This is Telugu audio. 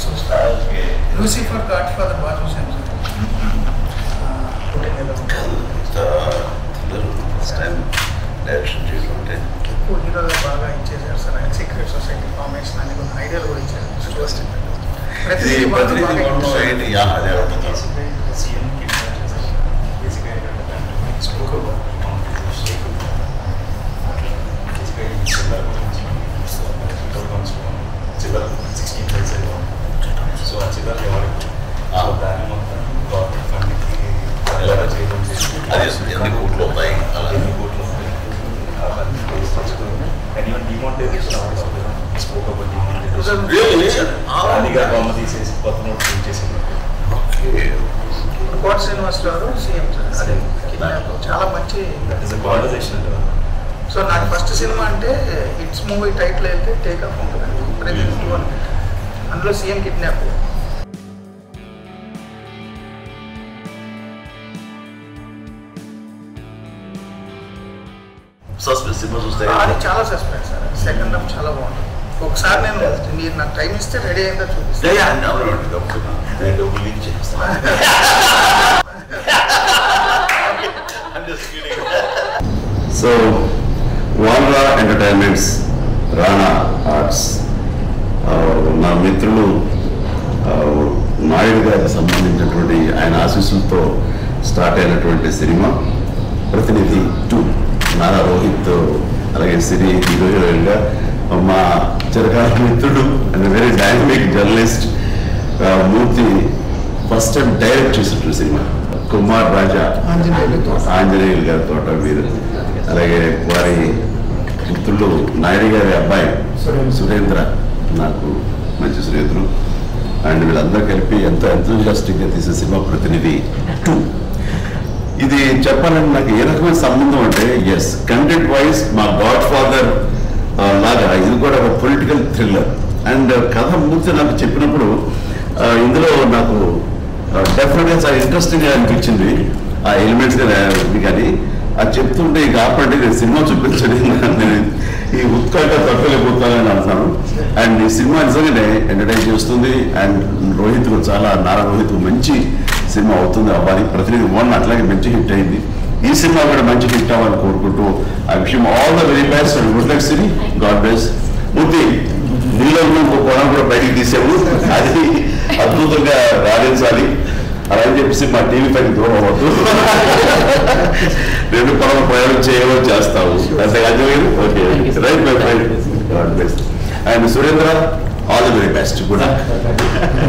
చూస్తాను ఓకే లూసిఫర్ గాడ్ ఫాదర్ బాగా చూశాను సార్ ఫస్ట్ టైం డైరెక్షన్ చేయడం అంటే ఎక్కువ హీరోగా బాగా ఇచ్చేసారు సార్ ఆయన సీక్రెట్ సొసైటీ ఫార్మేషన్ అని కొన్ని ఐడియాలు కూడా ఇచ్చారు ప్రతి ఇది సినిమాలో ప్రతినిధి బాగా వన్ ఇచ్చారు. సైడ్ యా అదే అడుగుతున్నాను సీఎం కిడ్నాప్ చేశారు బేసిక్గా ఏంటంటే స్పోక్ బేసిక్గా ఈ చిల్లర గురించి చిల్లర సిక్స్టీన్ ఫైవ్స్ సో ఆ చిల్లర ఎవరికి ఆ. సో దాన్ని మొత్తం గవర్నమెంట్ ఫండ్కి ఎలా చేయడం చేసి అదే ఎన్ని కోట్లు అవుతాయి అలా ఎన్ని కోట్లు ఉంటాయి అవన్నీ బేస్ తెచ్చుకొని అండ్ ఈవెన్ డిమానిటైజేషన్ అవ్వడం spoke about demonetisation Really? Ah. ఖాళీగా బొమ్మ తీసేసి కొత్త నోట్ ప్రింట్ చేసింది ఓకే కోట శ్రీనివాసరావు గారు సీఎం సార్ అదే kidnap. చాలా మంచి that is a conversation so నాకు ఫస్ట్ సినిమా అంటే హిట్స్ మూవీ టైటిల్ అయితే టేక్ ఆఫ్ ఉంటుందండి ప్రతి వన్ అందులో సీఎం కిడ్నాప్ సస్పెన్స్ సినిమా చూస్తే అది చాలా సస్పెన్స్ సార్ సెకండ్ హాఫ్ చాలా బాగుంటుంది ఒకసారి నేను మీరు నాకు టైం ఇస్తే రెడీ అయిందో చూపిస్తాను యా, యా, అవునండి, తప్పకుండా. నేను డబ్బులు లీక్ చేస్తాను I'm just kidding. సో వాన్రా ఎంటర్టైన్మెంట్స్ రాణా ఆర్ట్స్ ఆ, నా మిత్రులు ఆ, నాయుడు గారికి సంబంధించినటువంటి ఆయన ఆశీస్సులతో స్టార్ట్ అయినటువంటి సినిమా ప్రతినిధి టూ నారా రోహిత్ అలాగే సిరి హీరో హీరోయిన్గా మా చిరకాల మిత్రుడు and very dynamic journalist Murthy first time direct చేసినటువంటి సినిమా కుమార్ రాజా ఆంజనేయులు తోట. ఆంజనేయులు గారి తోట వీరు అలాగే వారి మిత్రులు నాయుడు గారి అబ్బాయి సురేంద్ర నాకు మంచి స్నేహితులు అండ్ వీళ్ళందరూ కలిపి ఎంతో ఎంతోజాస్టిక్గా తీసే సినిమా ప్రతినిధి టూ ఇది చెప్పాలంటే నాకు ఏ రకమైన సంబంధం అంటే ఎస్ కంటెంట్ వైజ్ మా గాడ్ ఫాదర్ లాగా ఇది కూడా ఒక పొలిటికల్ థ్రిల్లర్ అండ్ కథ పూర్తి నాకు చెప్పినప్పుడు ఆ, ఇందులో నాకు డెఫినెట్గా చాలా ఇంట్రెస్టింగ్ గా అనిపించింది ఆ ఎలిమెంట్స్ కానీ అది చెప్తుంటే ఇక ఆపండి నేను సినిమా చూపించండి నేను ఈ ఉత్కంఠ తట్టుకోలేకపోతానని అంటున్నాను అండ్ ఈ సినిమా నిజంగానే ఎంటర్టైన్ చేస్తుంది అండ్ రోహిత్ కూడా చాలా నారా రోహిత్ మంచి సినిమా అవుతుంది అవ్వాలి ప్రతినిధి వన్ అట్లాగే మంచి హిట్ అయింది ఈ సినిమా కూడా మంచి హిట్ అవ్వాలని కోరుకుంటూ ఆ విషయం all the very best and good luck Siri god bless Murthy నీలో ఉన్న ఇంకో కోణం కూడా బయటికి తీసాము అది అద్భుతంగా రాణించాలి అలా అని చెప్పేసి మా టీవీ పైకి దూరం అవ్వద్దు రెండు పనులు ప్రయోగం చేయవో చేస్తావు అంతే అర్థమైంది okay right my friend God bless and Surendra all the very best good